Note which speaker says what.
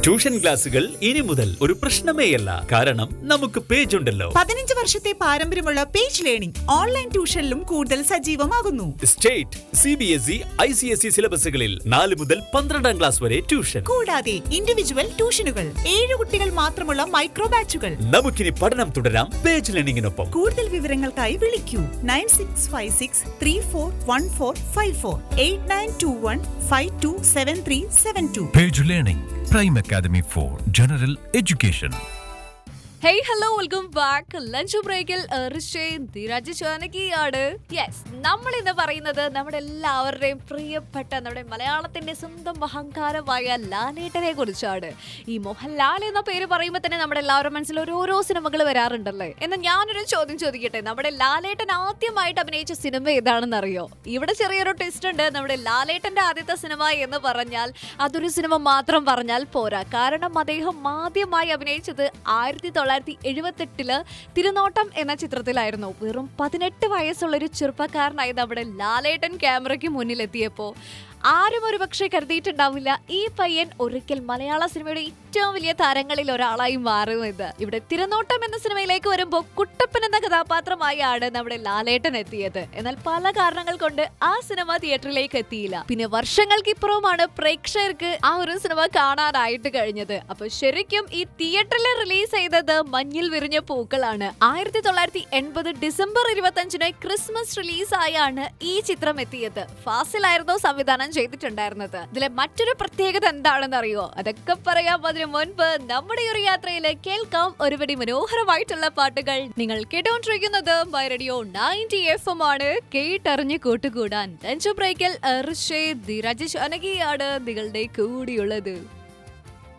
Speaker 1: Tuition ക്ലാസുകൾ ഇനി മുതൽ ഒരു പ്രശ്നമേയല്ല കാരണം നമുക്ക് പേജ് ഉണ്ടല്ലോ
Speaker 2: പതിനഞ്ച് വർഷത്തെ പാരമ്പര്യമുള്ള പേജ് ലേണിംഗ് ഓൺലൈൻ ട്യൂഷനിലും കൂടുതൽ സജീവമാകുന്നു
Speaker 1: state C B S E I C S E സിലബസുകളിൽ നാല് മുതൽ പന്ത്രണ്ടാം ക്ലാസ് വരെ ട്യൂഷൻ
Speaker 2: കൂടാതെ ഇൻഡിവിജ്വൽ ട്യൂഷനുകൾ ഏഴ് കുട്ടികൾ മാത്രമുള്ള മൈക്രോ ബാച്ചുകൾ
Speaker 1: നമുക്കിനി പഠനം തുടരാം പേജ് ലേണിംഗിനൊപ്പം
Speaker 2: കൂടുതൽ വിവരങ്ങൾക്കായി വിളിക്കൂ nine six five six three four one four five four eight nine two one five two seven three seven two
Speaker 3: Page Learning, Prime Academy for General Education.
Speaker 4: Hey hello welcome back lunch ബ്രേക്കിൽ Dheeraj ചോനകിയാണ് yes നമ്മൾ ഇന്ന് പറയുന്നത് നമ്മുടെ എല്ലാവരുടെയും പ്രിയപ്പെട്ട നമ്മുടെ മലയാളത്തിന്റെ സ്വന്തം അഹങ്കാരമായ ലാലേട്ടനെ കുറിച്ചാണ് ഈ മോഹൻലാൽ എന്ന പേര് പറയുമ്പോൾ തന്നെ നമ്മുടെ എല്ലാവരുടെ മനസ്സിൽ ഓരോരോ സിനിമകൾ വരാറുണ്ടല്ലേ എന്നാൽ ഞാനൊരു ചോദ്യം ചോദിക്കട്ടെ നമ്മുടെ ലാലേട്ടൻ ആദ്യമായിട്ട് അഭിനയിച്ച സിനിമ ഏതാണെന്ന് അറിയോ ഇവിടെ ചെറിയൊരു ട്വിസ്റ്റ് ഉണ്ട് നമ്മുടെ ലാലേട്ടന്റെ ആദ്യത്തെ സിനിമ എന്ന് പറഞ്ഞാൽ അതൊരു സിനിമ മാത്രം പറഞ്ഞാൽ പോരാ കാരണം അദ്ദേഹം ആദ്യമായി അഭിനയിച്ചത് ആയിരത്തി തൊള്ളായിരത്തി എഴുപത്തെട്ടില് തിരുനോട്ടം എന്ന ചിത്രത്തിലായിരുന്നു വെറും പതിനെട്ട് വയസ്സുള്ള ഒരു ചെറുപ്പക്കാരനായി നമ്മുടെ ലാലേട്ടൻ ക്യാമറയ്ക്ക് മുന്നിലെത്തിയപ്പോ ആരും ഒരു പക്ഷേ കരുതിയിട്ടുണ്ടാവില്ല ഈ പയ്യൻ ഒരിക്കൽ മലയാള സിനിമയുടെ ഏറ്റവും വലിയ താരങ്ങളിൽ ഒരാളായി മാറുന്നത് ഇവിടെ തിരുനോട്ടം എന്ന സിനിമയിലേക്ക് വരുമ്പോൾ കുട്ടപ്പൻ എന്ന കഥാപാത്രമായാണ് നമ്മുടെ ലാലേട്ടൻ എത്തിയത് എന്നാൽ പല കാരണങ്ങൾ കൊണ്ട് ആ സിനിമ തിയേറ്ററിലേക്ക് എത്തിയില്ല പിന്നെ വർഷങ്ങൾക്ക് ഇപ്പുറവുമാണ് പ്രേക്ഷകർക്ക് ആ ഒരു സിനിമ കാണാനായിട്ട് കഴിഞ്ഞത് അപ്പൊ ശരിക്കും ഈ തിയേറ്ററിൽ റിലീസ് ചെയ്തത് മഞ്ഞിൽ വിരിഞ്ഞ പൂക്കളാണ് ആയിരത്തി തൊള്ളായിരത്തി എൺപത് ഡിസംബർ ഇരുപത്തഞ്ചിന് ക്രിസ്മസ് റിലീസ് ആയാണ് ഈ ചിത്രം എത്തിയത് ഫാസിലായിരുന്നു സംവിധാനം ചെയ്തിട്ടുണ്ടായിരുന്നത് ഇതിലെ മറ്റൊരു പ്രത്യേകത എന്താണെന്ന് അറിയോ അതൊക്കെ പറയാം അതിനു മുൻപ് നമ്മുടെ ഈ ഒരു യാത്രയിൽ കേൾക്കാം ഒരുപടി മനോഹരമായിട്ടുള്ള പാട്ടുകൾ നിങ്ങൾ കേട്ടോണ്ടിരിക്കുന്നത് by radio ninety F M ആണ് കേട്ടറിഞ്ഞ് കൂട്ടുകൂടാൻ ലഞ്ച് ബ്രേക്കിൽ ഋഷേ ധീരജ് അനകിയാണ് നിങ്ങളുടെ കൂടിയുള്ളത്